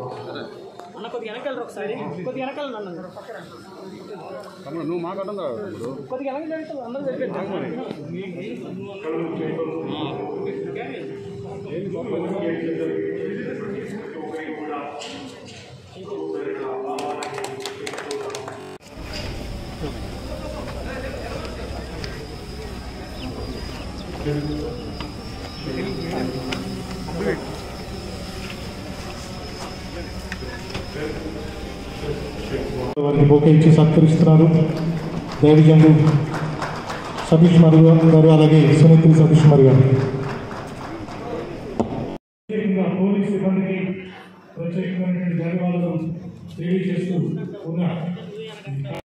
అన్న కొద్దిగా వెనకాల ఒకసారి కొద్దిగా వెనకాల నన్ను తమ్ముడు నువ్వు మాట్లాడడం తమ్ముడు కొద్దిగా వెనకాల వెళ్తావు అందరూ సరిపెట్టాను వారికి బొకే ఇచ్చి సత్కరిస్తున్నారు దేవిజంగు సతీష్ మరి గారు అలాగే సునీతి సతీష్ మరి గారు ప్రత్యేకంగా పోలీస్ సిబ్బందికి ప్రత్యేకమైనటువంటి ధన్యవాదాలు తెలియజేస్తూ ఉన్న